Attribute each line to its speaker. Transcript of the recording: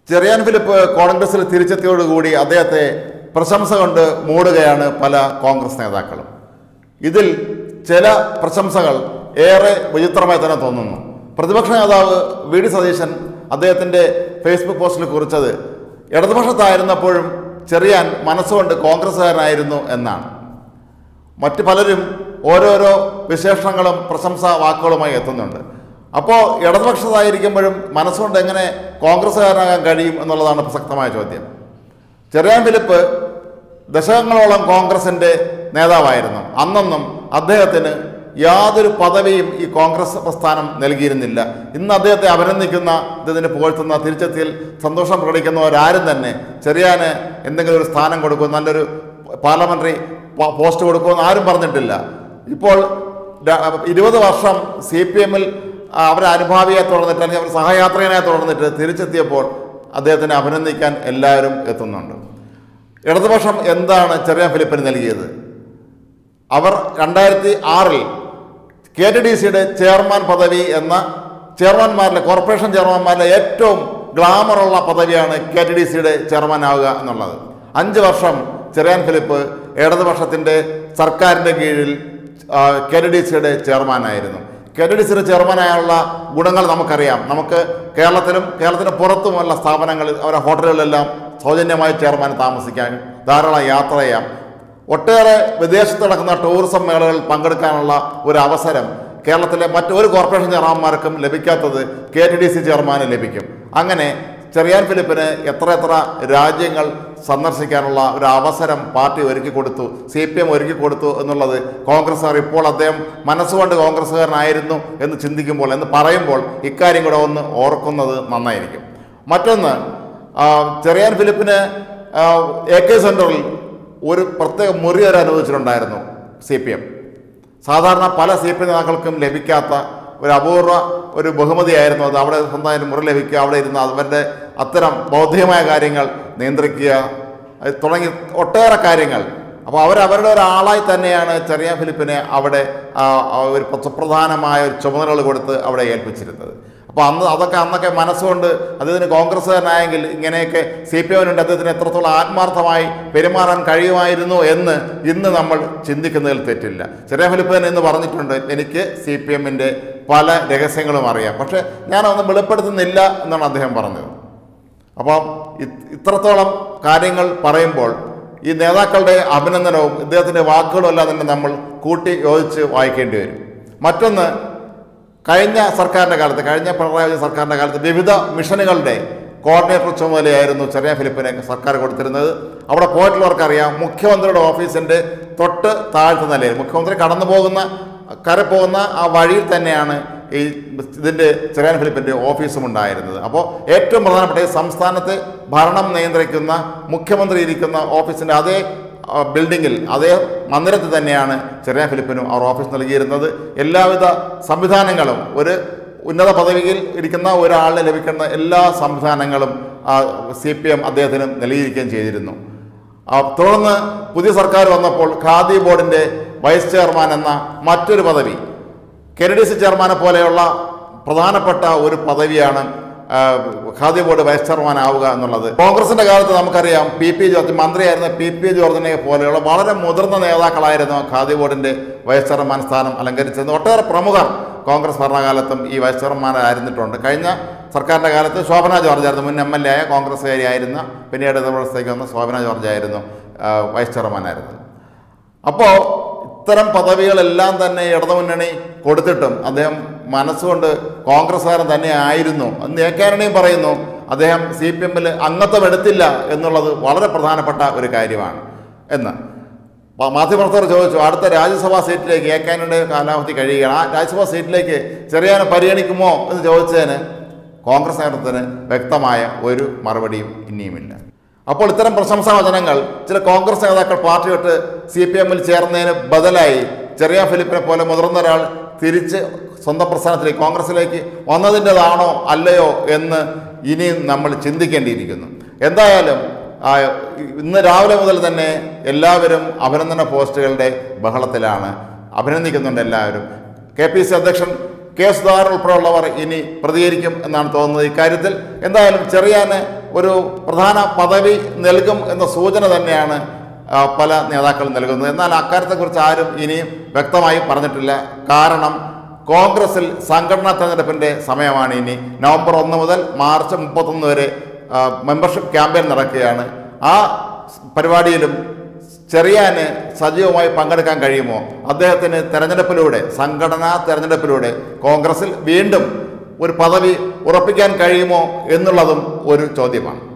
Speaker 1: Cherian Philip കോൺഗ്രസിൽ തിരിച്ചെത്തിയോടുകൂടി അദ്ദേഹത്തെ പ്രശംസ കൊണ്ട് മൂടുകയാണ് പല കോൺഗ്രസ് നേതാക്കളും ഇതിൽ ചില പ്രശംസകൾ ഏറെ വിചിത്രമായി തന്നെ തോന്നുന്നു പ്രതിപക്ഷ നേതാവ് വി ഡി സതീശൻ അദ്ദേഹത്തിൻ്റെ ഫേസ്ബുക്ക് പോസ്റ്റിൽ കുറിച്ചത് ഇടതുപക്ഷത്തായിരുന്നപ്പോഴും ചെറിയാൻ മനസ്സുകൊണ്ട് കോൺഗ്രസ്സുകാരനായിരുന്നു എന്നാണ് മറ്റ് പലരും ഓരോരോ വിശേഷണങ്ങളും പ്രശംസാ വാക്കുകളുമായി എത്തുന്നുണ്ട് അപ്പോൾ ഇടതുപക്ഷത്തായിരിക്കുമ്പോഴും മനസ്സുകൊണ്ട് എങ്ങനെ കോൺഗ്രസ്സുകാരനാകാൻ കഴിയും എന്നുള്ളതാണ് പ്രസക്തമായ ചോദ്യം ചെറിയാൻ ഫിലിപ്പ് ദശകങ്ങളോളം കോൺഗ്രസിൻ്റെ നേതാവായിരുന്നു അന്നൊന്നും അദ്ദേഹത്തിന് യാതൊരു പദവിയും ഈ കോൺഗ്രസ് പ്രസ്ഥാനം നൽകിയിരുന്നില്ല ഇന്ന് അദ്ദേഹത്തെ അഭിനന്ദിക്കുന്ന ഇതിന് പുകഴ്ത്തുന്ന തിരിച്ചെത്തിയിൽ സന്തോഷം പ്രകടിക്കുന്നവരാരും തന്നെ ചെറിയാന് എന്തെങ്കിലും ഒരു സ്ഥാനം കൊടുക്കും നല്ലൊരു പാർലമെന്ററി പോ- പോസ്റ്റ് കൊടുക്കുമെന്ന് ആരും പറഞ്ഞിട്ടില്ല ഇപ്പോൾ ര- ഇരുപത് വർഷം സി പി എമ്മിൽ അവരെ അനുഭാവിയെ തുടർന്നിട്ട് അല്ലെങ്കിൽ അവർ സഹയാത്രികനെ തുടർന്നിട്ട് തിരിച്ചെത്തിയപ്പോൾ അദ്ദേഹത്തിനെ അഭിനന്ദിക്കാൻ എല്ലാവരും എത്തുന്നുണ്ട് ഇടതുപക്ഷം എന്താണ് ചെറിയ ഫിലിപ്പിന് നൽകിയത് അവർ രണ്ടായിരത്തി ആറിൽ കെ ടി ഡി സിയുടെ ചെയർമാൻ പദവി എന്ന ചെയർമാൻമാരിലെ കോർപ്പറേഷൻ ചെയർമാൻമാരിലെ ഏറ്റവും ഗ്ലാമറുള്ള പദവിയാണ് കെ ടി ഡി സിയുടെ ചെയർമാൻ ആവുക എന്നുള്ളത് അഞ്ച് വർഷം ചെറിയാൻ ഫിലിപ്പ് ഇടതുപക്ഷത്തിൻ്റെ സർക്കാരിൻ്റെ കീഴിൽ കെ ടി ഡി സിയുടെ ചെയർമാനായിരുന്നു കെ ടി ഡി സിയുടെ ചെയർമാനായുള്ള ഗുണങ്ങൾ നമുക്കറിയാം നമുക്ക് കേരളത്തിലും കേരളത്തിന് പുറത്തുമുള്ള സ്ഥാപനങ്ങളിൽ അവരുടെ ഹോട്ടലുകളിലെല്ലാം സൗജന്യമായി ചെയർമാൻ താമസിക്കാൻ ധാരാളം യാത്ര ചെയ്യാം ഒട്ടേറെ വിദേശത്ത് നടക്കുന്ന ടൂറിസം മേളകളിൽ പങ്കെടുക്കാനുള്ള ഒരു അവസരം കേരളത്തിലെ മറ്റൊരു കോർപ്പറേഷൻ ചെയർമാന്മാർക്കും ലഭിക്കാത്തത് കെ ടി ഡി സി ചെയർമാന് ലഭിക്കും അങ്ങനെ ചെറിയാൻ ഫിലിപ്പിന് എത്ര എത്ര രാജ്യങ്ങൾ സന്ദർശിക്കാനുള്ള ഒരു അവസരം പാർട്ടി ഒരുക്കി കൊടുത്തു സി പി എം ഒരുക്കി കൊടുത്തു എന്നുള്ളത് കോൺഗ്രസ്സുകാർ ഇപ്പോൾ അദ്ദേഹം മനസ്സുകൊണ്ട് കോൺഗ്രസ്സുകാരനായിരുന്നു എന്ന് ചിന്തിക്കുമ്പോൾ എന്ന് പറയുമ്പോൾ ഇക്കാര്യം കൂടെ ഒന്ന് ഓർക്കുന്നത് നന്നായിരിക്കും മറ്റൊന്ന് ആ, ചെറിയാൻ ഫിലിപ്പിന് ആ, എ കെ സെൻറ്ററിൽ ഒരു പ്രത്യേക മുറി വരെ അനുവദിച്ചിട്ടുണ്ടായിരുന്നു സി പി എം സാധാരണ പല സി പി നേതാക്കൾക്കും ലഭിക്കാത്ത ഒരു അപൂർവ ഒരു ബഹുമതിയായിരുന്നു അത് അവിടെ സ്വന്തമായിട്ട് മുറി ലഭിക്കുക അവിടെ ഇരുന്ന് അവരുടെ അത്തരം ബൗദ്ധികമായ കാര്യങ്ങൾ നിയന്ത്രിക്കുക അത് തുടങ്ങി ഒട്ടേറെ കാര്യങ്ങൾ അപ്പോൾ അവർ അവരുടെ ഒരാളായി തന്നെയാണ് ചെറിയ ഫിലിപ്പിനെ അവിടെ ആ, ആ ഒരു സുപ്രധാനമായ ഒരു ചുമതലകൾ കൊടുത്ത് അവിടെ ഏൽപ്പിച്ചിരുന്നത് അപ്പോൾ അന്ന് അതൊക്കെ അന്നൊക്കെ മനസ്സുകൊണ്ട് അദ്ദേഹത്തിന് കോൺഗ്രസ്സുകാരനായെങ്കിൽ ഇങ്ങനെയൊക്കെ സി പി എമ്മിനുണ്ട് അദ്ദേഹത്തിന് എത്രത്തോളം ആത്മാർത്ഥമായി പെരുമാറാൻ കഴിയുമായിരുന്നു എന്ന് ഇന്ന് നമ്മൾ ചിന്തിക്കുന്നതിൽ തെറ്റില്ല ചെറിയ ഫിലിപ്പ് തന്നെ ഇന്ന് പറഞ്ഞിട്ടുണ്ട് എനിക്ക് സി പി എമ്മിൻ്റെ പല രഹസ്യങ്ങളും അറിയാം പക്ഷേ ഞാനതൊന്നും വെളിപ്പെടുത്തുന്നില്ല എന്നാണ് അദ്ദേഹം പറഞ്ഞത് അപ്പം ഇത് ഇത്രത്തോളം കാര്യങ്ങൾ പറയുമ്പോൾ ഈ നേതാക്കളുടെ അഭിനന്ദനവും ഇദ്ദേഹത്തിൻ്റെ വാക്കുകളും എല്ലാം തന്നെ നമ്മൾ കൂട്ടി യോജിച്ച് വായിക്കേണ്ടി വരും മറ്റൊന്ന് കഴിഞ്ഞ സർക്കാരിൻ്റെ കാലത്ത് കഴിഞ്ഞ പിണറായി വിജയൻ സർക്കാരിൻ്റെ കാലത്ത് വിവിധ മിഷനുകളുടെ കോർഡിനേറ്റർ ചുമതലയായിരുന്നു ചെറിയ ഫിലിപ്പിനെ സർക്കാർ കൊടുത്തിരുന്നത് അവിടെ പോയിട്ടുള്ളവർക്കറിയാം മുഖ്യമന്ത്രിയുടെ ഓഫീസിൻ്റെ തൊട്ട് താഴ്ത്ത നിലയിൽ മുഖ്യമന്ത്രി കടന്നു പോകുന്ന കര പോകുന്ന ആ വഴിയിൽ തന്നെയാണ് ഈ ഇതിൻ്റെ ചെറിയാൻ ഫിലിപ്പിൻ്റെ ഓഫീസും ഉണ്ടായിരുന്നത് അപ്പോൾ ഏറ്റവും പ്രധാനപ്പെട്ട ഈ സംസ്ഥാനത്തെ ഭരണം നിയന്ത്രിക്കുന്ന മുഖ്യമന്ത്രി ഇരിക്കുന്ന ഓഫീസിൻ്റെ അതേ ആ, ബിൽഡിങ്ങിൽ അതേ മന്ദിരത്തിൽ തന്നെയാണ് ചെറിയ ഫിലിപ്പിനും അവർ ഓഫീസ് നൽകിയിരുന്നത് എല്ലാവിധ സംവിധാനങ്ങളും ഒരു ഉന്നത പദവിയിൽ ഇരിക്കുന്ന ഒരാളിന് ലഭിക്കുന്ന എല്ലാ സംവിധാനങ്ങളും സി പി എം അദ്ദേഹത്തിന് നൽകിയിരിക്കുകയും ചെയ്തിരുന്നു ആ, തുടർന്ന് പുതിയ സർക്കാർ വന്നപ്പോൾ ഖാദി ബോർഡിൻ്റെ വൈസ് ചെയർമാൻ എന്ന മറ്റൊരു പദവി കെ ഡി സി ചെയർമാനെ പോലെയുള്ള പ്രധാനപ്പെട്ട ഒരു പദവിയാണ് ആ, ഖാദി ബോർഡ് വൈസ് ചെയർമാൻ ആവുക എന്നുള്ളത് കോൺഗ്രസിന്റെ കാലത്ത് നമുക്കറിയാം പി പി ജോർജ് മന്ത്രിയായിരുന്ന പി പി ജോർജിനെ പോലെയുള്ള വളരെ മുതിർന്ന നേതാക്കളായിരുന്നു ഖാദി ബോർഡിന്റെ വൈസ് ചെയർമാൻ സ്ഥാനം അലങ്കരിച്ചിരുന്നത് ഒട്ടേറെ പ്രമുഖർ കോൺഗ്രസ് ഭരണകാലത്തും ഈ വൈസ് ചെയർമാനായിരുന്നിട്ടുണ്ട് കഴിഞ്ഞ സർക്കാരിൻ്റെ കാലത്ത് ശോഭന ജോർജ് ആയിരുന്നു മുൻ എം എൽ എ ആയ കോൺഗ്രസ്സുകാരിയായിരുന്ന പിന്നീട് ഇടതുപക്ഷത്തേക്ക് വന്ന ശോഭന ജോർജ് ആയിരുന്നു ആ, വൈസ് ചെയർമാനായിരുന്നത് അപ്പോൾ ഇത്തരം പദവികളെല്ലാം തന്നെ ഇടതുമുന്നണി കൊടുത്തിട്ടും അദ്ദേഹം മനസ്സുകൊണ്ട് കോൺഗ്രസ്സുകാരൻ തന്നെ ആയിരുന്നു അന്ന് എ കാരണിയും പറയുന്നു അദ്ദേഹം സി പി എമ്മിൽ അംഗത്വം എടുത്തില്ല എന്നുള്ളത് വളരെ പ്രധാനപ്പെട്ട ഒരു കാര്യമാണ് എന്ന് പ- മാധ്യമപ്രവർത്തകർ ചോദിച്ചു അടുത്ത രാജ്യസഭാ സീറ്റിലേക്ക് എ കാനയുടെ കാലാവധി കഴിയുകയാണ് ആ രാജ്യസഭാ സീറ്റിലേക്ക് ചെറിയാനെ പരിഗണിക്കുമോ എന്ന് ചോദിച്ചതിന് കോൺഗ്രസ് നേതൃത്വത്തിന് വ്യക്തമായ ഒരു മറുപടിയും ഇനിയുമില്ല അപ്പോൾ ഇത്തരം പ്രശംസാ വചനങ്ങൾ ചില കോൺഗ്രസ് നേതാക്കൾ പാർട്ടി വിട്ട് സി പി എമ്മിൽ ചേർന്നതിന് ബദലായി ചെറിയ ഫിലിപ്പിനെ പോലെ മുതിർന്ന ഒരാൾ തിരിച്ച് സ്വന്തം പ്രസ്ഥാനത്തിലേക്ക് കോൺഗ്രസിലേക്ക് വന്നതിൻ്റെതാണോ അല്ലയോ എന്ന് ഇനിയും നമ്മൾ ചിന്തിക്കേണ്ടിയിരിക്കുന്നു എന്തായാലും ആ, ഇന്ന് രാവിലെ മുതൽ തന്നെ എല്ലാവരും അഭിനന്ദന പോസ്റ്റുകളുടെ ബഹളത്തിലാണ് അഭിനന്ദിക്കുന്നുണ്ട് എല്ലാവരും കെ പി സി അധ്യക്ഷൻ കെ സുധാകരൻ ഉൾപ്പെടെയുള്ളവർ ഇനി പ്രതികരിക്കും എന്നാണ് തോന്നുന്നത് ഇക്കാര്യത്തിൽ എന്തായാലും ചെറിയാന് ഒരു പ്രധാന പദവി നൽകും എന്ന സൂചന തന്നെയാണ് ആ, പല നേതാക്കളും നൽകുന്നത് എന്നാൽ അക്കാര്യത്തെക്കുറിച്ച് ആരും ഇനിയും വ്യക്തമായി പറഞ്ഞിട്ടില്ല കാരണം കോൺഗ്രസിൽ സംഘടനാ തെരഞ്ഞെടുപ്പിൻ്റെ സമയമാണ് ഇനി നവംബർ ഒന്ന് മുതൽ മാർച്ച് മുപ്പത്തൊന്ന് വരെ ആ, മെമ്പർഷിപ്പ് ക്യാമ്പയിൻ നടക്കുകയാണ് ആ പരിപാടിയിലും ചെറിയാന് സജീവമായി പങ്കെടുക്കാൻ കഴിയുമോ അദ്ദേഹത്തിന് തെരഞ്ഞെടുപ്പിലൂടെ സംഘടനാ തെരഞ്ഞെടുപ്പിലൂടെ കോൺഗ്രസിൽ വീണ്ടും ഒരു പദവി ഉറപ്പിക്കാൻ കഴിയുമോ എന്നുള്ളതും ഒരു ചോദ്യമാണ്